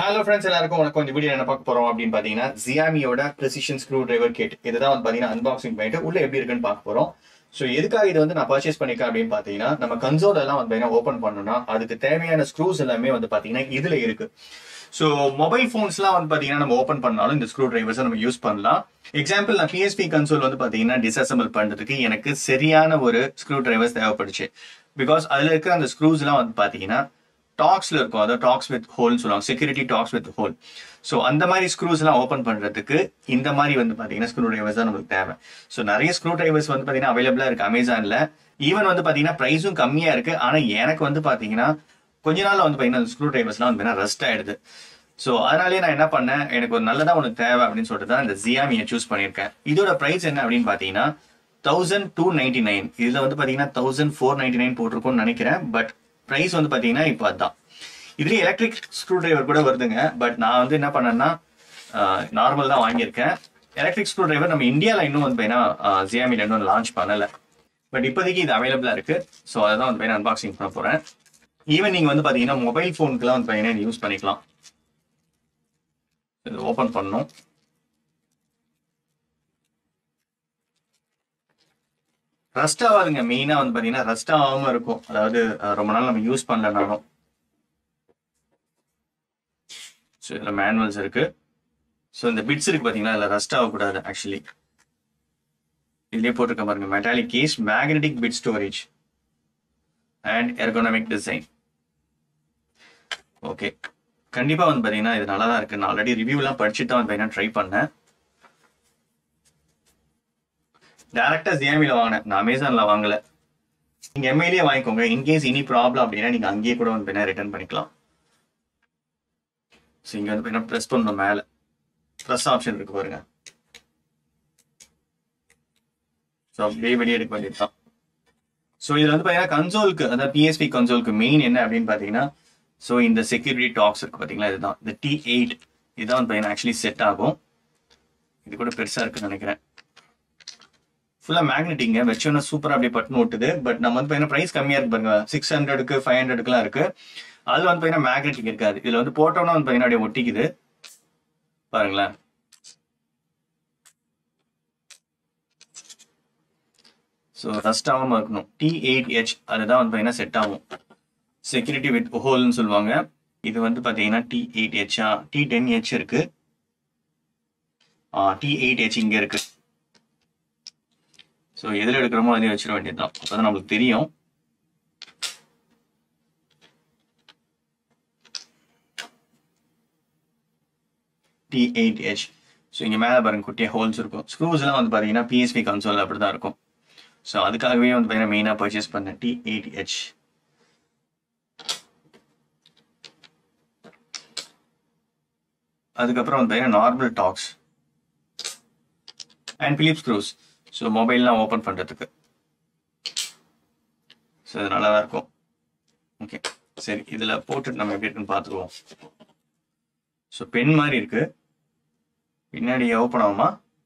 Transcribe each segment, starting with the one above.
hello friends எல்லாருக்கும் வணக்கம் இந்த வீடியோ என்ன பார்க்க போறோம் அப்படின்னு பாத்தீங்கன்னா ஜியாமியோட precision ஸ்க்ரூ டிரைவர் கிட் இதுதான் வந்து பாத்தீங்கன்னா அன்பாக்சிங் பண்ணிட்டு உள்ள எப்படி இருக்குன்னு பார்க்க போறோம் ஸோ எதுக்காக இது வந்து நான் பர்ச்சேஸ் பண்ணிருக்கேன் அப்படின்னு பாத்தீங்கன்னா நம்ம கன்சோல் எல்லாம் வந்து பாத்தீங்கன்னா ஓப்பன் பண்ணணும்னா அதுக்கு தேவையான ஸ்க்ரூஸ் எல்லாமே வந்து பாத்தீங்கன்னா இதுல இருக்கு ஸோ மொபைல் ஃபோன்ஸ்லாம் வந்து பாத்தீங்கன்னா நம்ம ஓப்பன் பண்ணாலும் இந்த ஸ்க்ரூ டிரைவர்ஸை நம்ம யூஸ் பண்ணலாம் எக்ஸாம்பிள் நான் பிஎஸ்பி கன்சோல் வந்து பாத்தீங்கன்னா டிஸ்அசம்பிள் பண்றதுக்கு எனக்கு சரியான ஒரு ஸ்க்ரூ டிரைவர்ஸ் தேவைப்படுச்சு பிகாஸ் அதுல இருக்கிற அந்த ஸ்க்ரூஸ் எல்லாம் வந்து பாத்தீங்கன்னா டாக்ஸ்ல இருக்கும் அதாவது டாக்ஸ் வித் ஹோல் சொல்லுவாங்க security torx with hole so அந்த மாதிரி ஸ்க்ரூஸ் எல்லாம் ஓப்பன் பண்றதுக்கு இந்த மாதிரி வந்து பாத்தீங்கன்னா ஸ்க்ரூ டிரைவர்ஸ் தான் நமக்கு தேவை ஸோ நிறைய ஸ்க்ரூ டிரைவர்ஸ் வந்து பாத்தீங்கன்னா அவைலபிளா இருக்கு அமேசான்ல ஈவன் வந்து பாத்தீங்கன்னா ப்ரைஸும் கம்மியா இருக்கு ஆனா எனக்கு வந்து பாத்தீங்கன்னா கொஞ்ச நாள்ல வந்து பாத்தீங்கன்னா ஸ்க்ரூ டிரைவர்ஸ்லாம் வந்து ரஸ்ட் ஆயிடுது ஸோ அதனாலேயே நான் என்ன பண்ணேன் எனக்கு ஒரு நல்லதா உனக்கு தேவை அப்படின்னு சொல்லிட்டு தான் இந்த ஜியாமியை சூஸ் பண்ணியிருக்கேன் இதோட ப்ரைஸ் என்ன அப்படின்னு பாத்தீங்கன்னா தௌசண்ட் டூ நைன்டி நைன் இதுல வந்து பாத்தீங்கன்னா தௌசண்ட் ஃபோர் நைன்டி நைன் போட்டிருக்கும்னு நினைக்கிறேன் பட் ப்ரைஸ் வந்து பாத்தீங்கன்னா இப்போ அதான் இதுலயே எலக்ட்ரிக் ஸ்க்ரூ டிரைவர் கூட வருதுங்க பட் நான் வந்து என்ன பண்ணேன்னா நார்மல் தான் வாங்கியிருக்கேன் எலக்ட்ரிக் ஸ்க்ரூ டிரைவர் நம்ம இந்தியாவில் இன்னும் வந்து பார்த்தீங்கன்னா ஜியாமில இன்னும் லான்ச் பண்ணல பட் இப்போதைக்கு இது அவைலபிளா இருக்கு ஸோ அதை தான் வந்து பார்த்தீங்கன்னா அன்பாக்சிங் பண்ண போறேன் ஈவன் நீங்க வந்து பாத்தீங்கன்னா மொபைல் ஃபோனுக்குலாம் வந்து பார்த்தீங்கன்னா யூஸ் பண்ணிக்கலாம் இது ஓப்பன் பண்ணணும் ரஸ்ட் ஆகாதுங்க மெயினா வந்து பாத்தீங்கன்னா ரஸ்ட் ஆகாம இருக்கும் அதாவது அஹ், ரொம்ப நாள் நம்ம யூஸ் பண்ணலனாலும் ஸோ இதில் மேனுவல்ஸ் இருக்கு ஸோ இந்த பிட்ஸ் இருக்கு பார்த்தீங்களா இதில் ரஸ்ட் ஆகக்கூடாது ஆக்சுவலி இதுலேயே போட்டிருக்க பாருங்க metallic case magnetic bit storage and ergonomic design okay கண்டிப்பாக வந்து பார்த்தீங்கன்னா இது நல்லா தான் இருக்கு நான் ஆல்ரெடி ரிவ்யூலாம் படிச்சுட்டு தான் வந்து பார்த்தீங்கன்னா ட்ரை பண்ணேன் டேரக்டா ஜியாமில வாங்கினேன் நான் அமேசான்ல வாங்கல நீங்க எம்ஐலேயே வாங்கிக்கோங்க இன்கேஸ் இனி ப்ராப்ளம் அப்படின்னா நீங்க அங்கேயே கூட வந்து ரிட்டர்ன் பண்ணிக்கலாம் ஸோ இங்க வந்து என்ன ப்ரெஸ் பண்ணணும் மேல ப்ரெஸ் ஆப்ஷன் இருக்கு பாருங்க ஸோ அப்படியே வெளியே எடுக்க வேண்டியதுதான் ஸோ இதுல வந்து பாத்தீங்கன்னா கன்சோலுக்கு அதாவது பிஎஸ்பி கன்சோலுக்கு மெயின் என்ன அப்படின்னு பாத்தீங்கன்னா ஸோ இந்த செக்யூரிட்டி டாக்ஸ் இருக்கு பாத்தீங்களா இதுதான் இந்த டி எயிட் இதான் வந்து பாத்தீங்கன்னா ஆக்சுவலி செட் ஆகும் இது கூட பெருசா இருக்குன்னு நினைக்கிறேன் ஃபுல்லா மேக்னெட்டிங்க வச்சோன்னா சூப்பரா அப்படியே பட்டுன்னு ஓட்டுது பட் நம்ம வந்து பாத்தீங்கன்னா பிரைஸ் கம்மியா இருக்கு பாருங்க சிக்ஸ் ஹண்ட்ரடுக்கு ஃபைவ் ஹண்ட்ரடுக்குலாம் இருக்கு அதுல வந்து பாத்தீங்கன்னா மேக்னெட்டிக் இருக்காது இதுல வந்து போட்டோம்னா வந்து பாத்தீங்கன்னா அப்படியே ஒட்டிக்குது பாருங்களேன் ஸோ ரஸ்ட் ஆகாம இருக்கணும் டி எயிட் ஹெச் அதுதான் வந்து பாத்தீங்கன்னா செட் ஆகும் செக்யூரிட்டி வித் ஹோல்னு சொல்லுவாங்க இது வந்து பாத்தீங்கன்னா T eight H T ten H இருக்கு டி எயிட் ஹெச் இங்க இருக்கு ஸோ எதில் எடுக்கிறோமோ அதே வச்சிட வேண்டியதுதான் அப்பதான் நம்மளுக்கு தெரியும் டி எயிட் ஹெச் ஸோ இங்கே மேலே பாருங்க குட்டியாக ஹோல்ஸ் இருக்கும் ஸ்க்ரூஸ்லாம் வந்து பார்த்தீங்கன்னா பிஎஸ்பி கன்சோல் அப்படி தான் இருக்கும் ஸோ அதுக்காகவே வந்து பார்த்தீங்கன்னா மெயினாக பர்ச்சேஸ் பண்ணேன் டி எயிட் ஹெச் அதுக்கப்புறம் வந்து பார்த்தீங்கன்னா normal torx and philip screws so மொபைல்லாம் ஓப்பன் பண்ணுறதுக்கு ஸோ இது நல்லா தான் இருக்கும் ஓகே சரி இதில் போட்டுட்டு நம்ம எப்படி இருக்குன்னு பார்த்துருவோம் ஸோ பென் மாதிரி இருக்கு பின்னாடி ஓப்பன் ஆகுமா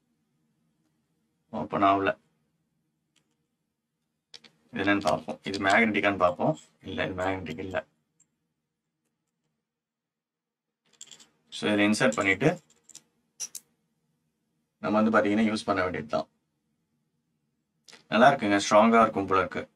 ஓப்பன் ஆகல இது என்னன்னு பார்ப்போம் இது மேக்னெட்டிக்கான்னு பார்ப்போம் இல்லை இது மேக்னெட்டிக் இல்லை ஸோ இதில் இன்சர்ட் பண்ணிட்டு நம்ம வந்து பார்த்தீங்கன்னா யூஸ் பண்ண வேண்டியது தான் நல்லா இருக்குங்க ஸ்ட்ராங்காக இருக்கும் போல இருக்கு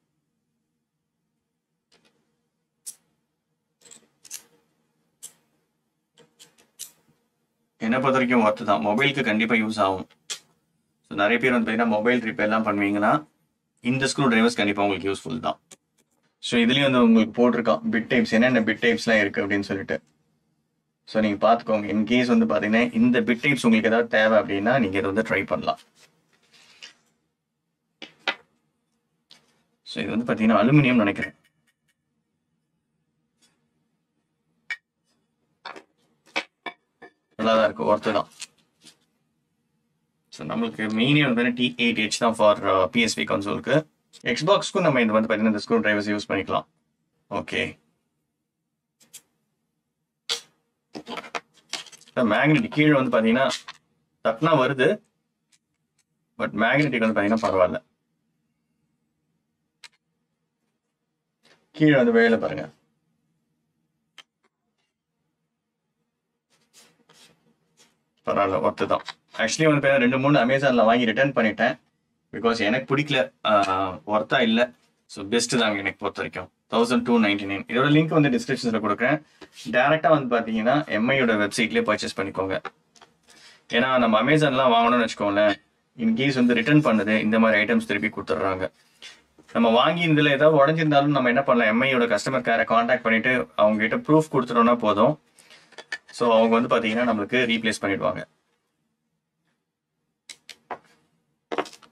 என்னை பொறுத்த வரைக்கும் ஒர்த்து தான் மொபைலுக்கு கண்டிப்பாக யூஸ் ஆகும் ஸோ நிறைய பேர் வந்து பார்த்தீங்கன்னா மொபைல் ரிப்பேர்லாம் பண்ணுவீங்கன்னா இந்த ஸ்க்ரூ டிரைவர்ஸ் கண்டிப்பாக உங்களுக்கு யூஸ்ஃபுல் தான் ஸோ இதுலேயும் வந்து உங்களுக்கு போட்டிருக்கான் பிட் டைப்ஸ் என்னென்ன பிட் டைப்ஸ்லாம் இருக்குது அப்படின்னு சொல்லிட்டு ஸோ நீங்கள் பார்த்துக்கோங்க இன்கேஸ் வந்து பார்த்தீங்கன்னா இந்த பிட் டைப்ஸ் உங்களுக்கு ஏதாவது தேவை அப்படின்னா நீங்கள் இதை வந்து ட்ரை பண்ணலாம் ஸோ இது வந்து பார்த்தீங்கன்னா அலுமினியம் நினைக்கிறேன் நல்லா தான் இருக்கு ஒர்த்து தான் ஸோ நம்மளுக்கு மெயினே வந்து டி எயிட் ஹெச் தான் ஃபார் பிஎஸ்பி கன்சோலுக்கு எக்ஸ்பாக்ஸ்க்கும் நம்ம இது வந்து பார்த்தீங்கன்னா இந்த ஸ்க்ரூ டிரைவர்ஸ் யூஸ் பண்ணிக்கலாம் ஓகே மேக்னெட்டிக் கீழே வந்து பார்த்தீங்கன்னா தட்டினா வருது பட் மேக்னெட்டிக் வந்து பார்த்தீங்கன்னா பரவாயில்ல கீழே வந்து வேலை பாருங்க பரவாயில்ல ஒர்த்து தான் ஆக்சுவலி வந்து பார்த்தீங்கன்னா ரெண்டு மூணு அமேசானில் வாங்கி ரிட்டர்ன் பண்ணிட்டேன் பிகாஸ் எனக்கு பிடிக்கல ஒர்த்தா இல்லை ஸோ பெஸ்ட் தாங்க எனக்கு பொறுத்த வரைக்கும் தௌசண்ட் டூ நைன்டி நைன் இதோட லிங்க் வந்து டிஸ்கிரிப்ஷனில் கொடுக்குறேன் டேரெக்டாக வந்து பார்த்தீங்கன்னா எம்ஐயோட வெப்சைட்லேயே பர்ச்சேஸ் பண்ணிக்கோங்க ஏன்னா நம்ம அமேசான்லாம் வாங்கணும்னு வச்சுக்கோங்களேன் இன்கேஸ் வந்து ரிட்டர்ன் பண்ணுது இந்த மாதிரி ஐட்டம்ஸ் திருப்பி கொடுத்துட்றாங்க நம்ம வாங்கி இதில் ஏதாவது உடஞ்சிருந்தாலும் நம்ம என்ன பண்ணலாம் எம்ஐயோட கஸ்டமர் கேரை காண்டாக்ட் பண்ணிட்டு அவங்க கிட்ட ப்ரூஃப் கொடுத்துட்டோம்னா போதும் ஸோ அவங்க வந்து பார்த்தீங்கன்னா நம்மளுக்கு ரீப்ளேஸ் பண்ணிடுவாங்க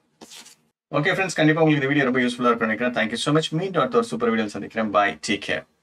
ஓகே ஃப்ரெண்ட்ஸ் கண்டிப்பாக உங்களுக்கு இந்த வீடியோ ரொம்ப யூஸ்ஃபுல்லாக இருக்கும் நினைக்கிறேன் தேங்க்யூ ஸோ மச் மீட் அடுத்த ஒரு சூப்பர் வீடியோ சந்திக்கிறேன் பாய் டேக் கேர்